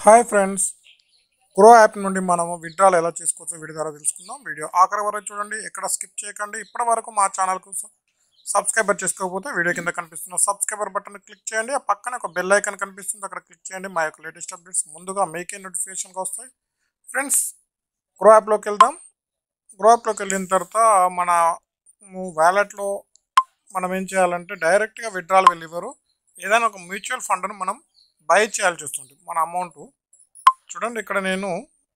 hi friends grow app నుండి మనము withdrawal ఎలా చేసుకోవచ్చో వీడియో ద్వారా తెలుసుకుందాం వీడియో ఆఖరి వరకు చూడండి ఎక్కడ స్కిప్ చేయకండి ఇప్పటి వరకు మా ఛానల్కు సబ్స్క్రైబర్ చేసుకోకపోతే వీడియో కింద కనిపిస్తున్న సబ్స్క్రైబర్ బటన్ క్లిక్ చేయండి ఆ పక్కన ఒక బెల్ ఐకాన్ కనిపిస్తుంది అక్కడ క్లిక్ చేయండి మా యొక్క లేటెస్ట్ అప్డేట్స్ ముందుగా మీకే నోటిఫికేషన్గా వస్తాయి ఫ్రెండ్స్ గ్రో యాప్లోకి వెళ్దాం గ్రో యాప్లోకి వెళ్ళిన తర్వాత మన వ్యాలెట్లో మనం ఏం చేయాలంటే డైరెక్ట్గా విత్డ్రాల్ వెళ్ళివ్వరు ఏదైనా ఒక మ్యూచువల్ ఫండ్ను మనం బై చేయాల్సి వస్తుంది మన అమౌంట్ చూడండి ఇక్కడ నేను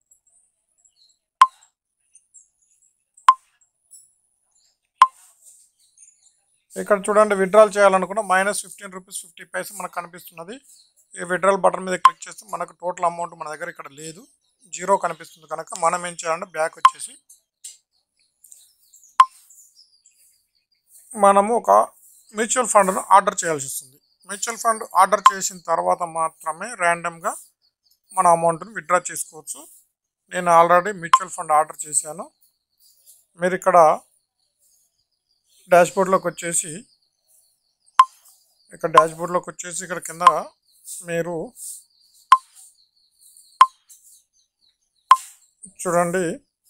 ఇక్కడ చూడండి విత్డ్రాల్ చేయాలనుకున్న minus fifteen rupees fifty paise మనకు కనిపిస్తున్నది ఈ విత్డ్రాల్ బటన్ మీద క్లిక్ చేస్తే మనకు టోటల్ అమౌంట్ మన దగ్గర ఇక్కడ లేదు జీరో కనిపిస్తుంది కనుక మనం ఏం చేయాలంటే బ్యాక్ వచ్చేసి మనము ఒక మ్యూచువల్ ఫండ్ను ఆర్డర్ చేయాల్సి వస్తుంది మ్యూచువల్ ఫండ్ ఆర్డర్ చేసిన తర్వాత మాత్రమే ర్యాండమ్గా మన అమౌంట్ని విత్డ్రా చేసుకోవచ్చు నేను ఆల్రెడీ మ్యూచువల్ ఫండ్ ఆర్డర్ చేశాను మీరు ఇక్కడ డాష్బోర్డ్లోకి వచ్చేసి ఇక్కడ డాష్బోర్డ్లోకి వచ్చేసి ఇక్కడ కింద మీరు చూడండి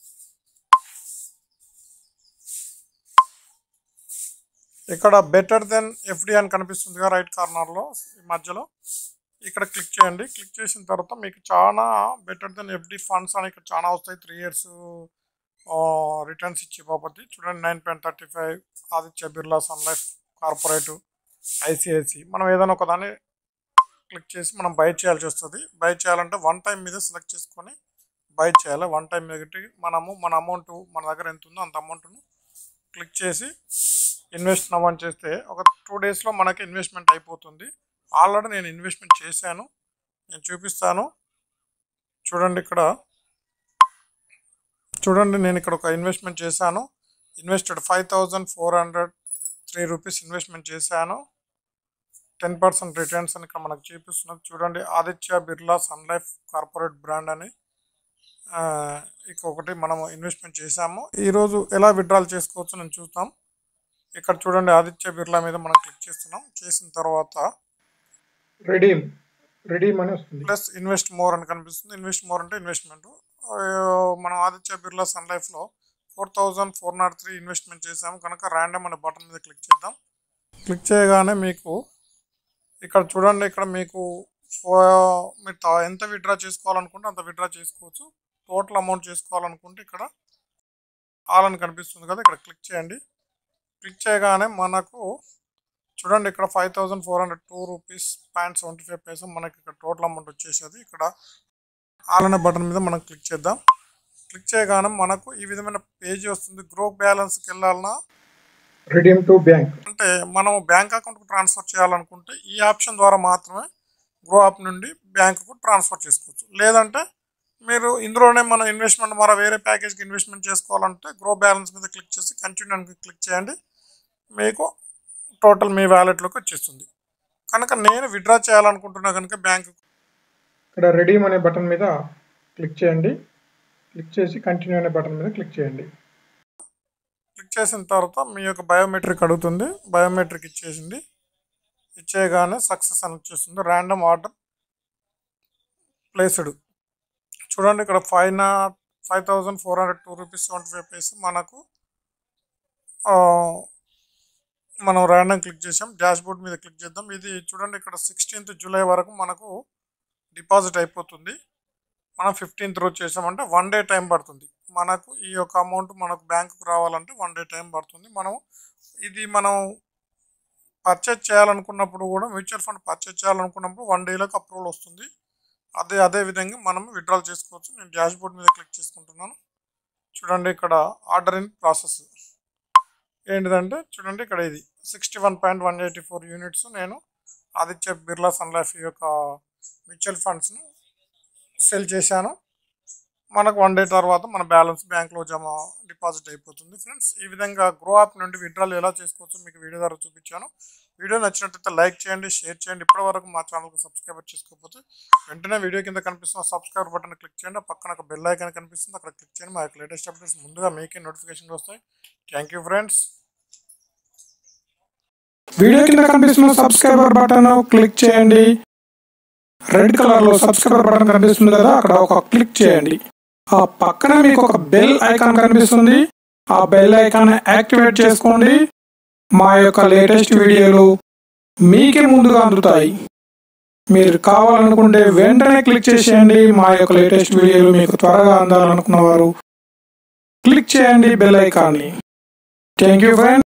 ఇక్కడ బెటర్ దెన్ ఎఫ్డి అని కనిపిస్తుందిగా రైట్ కార్నర్లో ఈ మధ్యలో ఇక్కడ క్లిక్ చేయండి క్లిక్ చేసిన తర్వాత మీకు చాలా బెటర్ దెన్ ఎఫ్డి ఫండ్స్ అని ఇక్కడ చాలా వస్తాయి త్రీ ఇయర్స్ రిటర్న్స్ ఇచ్చే బాపతి చూడండి nine point thirty five Aditya Birla sun life corporative ICICI మనం ఏదైనా ఒక దాన్ని క్లిక్ చేసి మనం బై చేయాల్సి వస్తుంది బై చేయాలంటే వన్ టైం మీద సెలెక్ట్ చేసుకొని బై చేయాలి వన్ టైం మీద పెట్టి మనము మన అమౌంట్ మన దగ్గర ఎంత ఉందో అంత అమౌంట్ను క్లిక్ చేసి ఇన్వెస్ట్ నవ్వని చేస్తే ఒక టూ డేస్లో మనకి ఇన్వెస్ట్మెంట్ అయిపోతుంది ఆల్రెడీ నేను ఇన్వెస్ట్మెంట్ చేశాను నేను చూపిస్తాను చూడండి ఇక్కడ చూడండి నేను ఇక్కడ ఒక ఇన్వెస్ట్మెంట్ చేశాను invested five thousand four hundred three rupees investment చేశాను టెన్ పర్సెంట్ రిటర్న్స్ అని ఇక్కడ మనకు చూపిస్తున్నది చూడండి Aditya Birla sun life corporate brand అని ఇంకొకటి మనం ఇన్వెస్ట్మెంట్ చేశాము ఈరోజు ఎలా విత్డ్రాల్ చేసుకోవచ్చు నేను చూస్తాం ఇక్కడ చూడండి ఆదిత్య బిర్లా మీద మనం క్లిక్ చేస్తున్నాం చేసిన తర్వాత రెడీమ్ రెడీమ్ అని వస్తుంది ప్లస్ ఇన్వెస్ట్ మోర్ అని కనిపిస్తుంది ఇన్వెస్ట్ మోర్ అంటే ఇన్వెస్ట్మెంట్ మనం ఆదిత్య బిర్లా సన్ లైఫ్లో four thousand four not three investment చేసాము కనుక ర్యాండమ్ అనే బటన్ మీద క్లిక్ చేద్దాం క్లిక్ చేయగానే మీకు ఇక్కడ చూడండి ఇక్కడ మీకు ఫో- మీరు తా- ఎంత విత్డ్రా చేసుకోవాలనుకుంటే అంత విత్డ్రా చేసుకోవచ్చు టోటల్ అమౌంట్ చేసుకోవాలనుకుంటే ఇక్కడ ఆల్ అని కనిపిస్తుంది కదా ఇక్కడ క్లిక్ చేయండి క్లిక్ చేయగానే మనకు చూడండి ఇక్కడ five thousand four hundred two rupees point seventy five paisa మనకి ఇక్కడ టోటల్ అమౌంట్ వచ్చేసేది ఇక్కడ ఆల్ అనే బటన్ మీద మనం క్లిక్ చేద్దాం క్లిక్ చేయగానే మనకు ఈ విధమైన పేజీ వస్తుంది గ్రో బ్యాలెన్స్కి వెళ్ళాలన్నా రెడీమ్ టు బ్యాంక్ అంటే మనం బ్యాంక్ అకౌంట్కు ట్రాన్స్ఫర్ చేయాలనుకుంటే ఈ ఆప్షన్ ద్వారా మాత్రమే గ్రో యాప్ నుండి బ్యాంకుకు ట్రాన్స్ఫర్ చేసుకోవచ్చు లేదంటే మీరు ఇందులోనే మన ఇన్వెస్ట్మెంట్ మరో వేరే ప్యాకేజ్కి ఇన్వెస్ట్మెంట్ చేసుకోవాలంటే గ్రో బ్యాలెన్స్ మీద క్లిక్ చేసి కంటిన్యూ అని క్లిక్ చేయండి మీకు టోటల్ మీ వ్యాలెట్లోకి వచ్చేస్తుంది కనుక నేను విత్డ్రా చేయాలనుకుంటున్నా కనుక బ్యాంకు ఇక్కడ రెడీమ్ అనే బటన్ మీద క్లిక్ చేయండి క్లిక్ చేసి కంటిన్యూ అనే బటన్ మీద క్లిక్ చేయండి క్లిక్ చేసిన తర్వాత మీ యొక్క బయోమెట్రిక్ అడుగుతుంది బయోమెట్రిక్ ఇచ్చేసింది ఇచ్చేయగానే సక్సెస్ అని వచ్చేస్తుంది ర్యాండమ్ ఆర్డర్ ప్లేస్డ్ చూడండి ఇక్కడ ఫైవ్ నా five thousand four hundred two rupees seventy five paise మనకు ఆ, మనం ర్యాండమ్ క్లిక్ చేసాం డాష్ బోర్డ్ మీద క్లిక్ చేద్దాం ఇది చూడండి ఇక్కడ సిక్స్టీన్త్ జూలై వరకు మనకు డిపాజిట్ అయిపోతుంది మనం ఫిఫ్టీన్త్ రోజు చేసామంటే వన్ డే టైం పడుతుంది మనకు ఈ యొక్క అమౌంట్ మనకు బ్యాంకుకు రావాలంటే వన్ డే టైం పడుతుంది మనం ఇది మనం పర్చేజ్ చేయాలనుకున్నప్పుడు కూడా మ్యూచువల్ ఫండ్ పర్చేజ్ చేయాలనుకున్నప్పుడు వన్ డేలోకి అప్రూవల్ వస్తుంది అదే అదే విధంగా మనం విత్డ్రాల్ చేసుకోవచ్చు నేను డాష్ బోర్డ్ మీద క్లిక్ చేసుకుంటున్నాను చూడండి ఇక్కడ ఆర్డర్ ఇన్ ప్రాసెస్ ఏంటిదంటే చూడండి ఇక్కడ ఇది sixty one point one eighty four units నేను ఆదిత్య బిర్లా సన్ లైఫ్ యొక్క మ్యూచువల్ ఫండ్స్ను సెల్ చేశాను మనకు వన్ డే తర్వాత మన బ్యాలెన్స్ బ్యాంక్లో జమ డిపాజిట్ అయిపోతుంది ఫ్రెండ్స్ ఈ విధంగా గ్రో యాప్ నుండి విత్డ్రాల్ ఎలా చేసుకోవచ్చు మీకు వీడియో ద్వారా చూపించాను వీడియో నచ్చినట్లయితే లైక్ చేయండి షేర్ చేయండి ఇప్పటి వరకు మా ఛానల్కి సబ్స్క్రైబర్ చేసుకోకపోతే వెంటనే వీడియో కింద కనిపిస్తున్న సబ్స్క్రైబ్ బటన్ క్లిక్ చేయండి ఆ పక్కన ఒక బెల్ ఐకాన్ కనిపిస్తుంది అక్కడ క్లిక్ చేయండి మా యొక్క లేటెస్ట్ అప్డేట్స్ ముందుగా మీకే నోటిఫికేషన్ వస్తాయి థ్యాంక్ యూ ఫ్రెండ్స్ వీడియో కింద కనిపిస్తున్న సబ్స్క్రైబర్ బటన్ క్లిక్ చేయండి రెడ్ కలర్ లో సబ్స్క్రైబర్ బటన్ కనిపిస్తుంది కదా అక్కడ ఒక క్లిక్ చేయండి ఆ పక్కన మీకు ఒక బెల్ ఐకాన్ కనిపిస్తుంది ఆ బెల్ ఐకాన్ యాక్టివేట్ చేసుకోండి మా యొక్క లేటెస్ట్ వీడియోలు మీకే ముందుగా అందుతాయి మీరు కావాలనుకుంటే వెంటనే క్లిక్ చేసేయండి మా యొక్క లేటెస్ట్ వీడియోలు మీకు త్వరగా అందాలనుకున్న వారు క్లిక్ చేయండి బెల్ ఐకాన్ని థ్యాంక్ యూ ఫ్రెండ్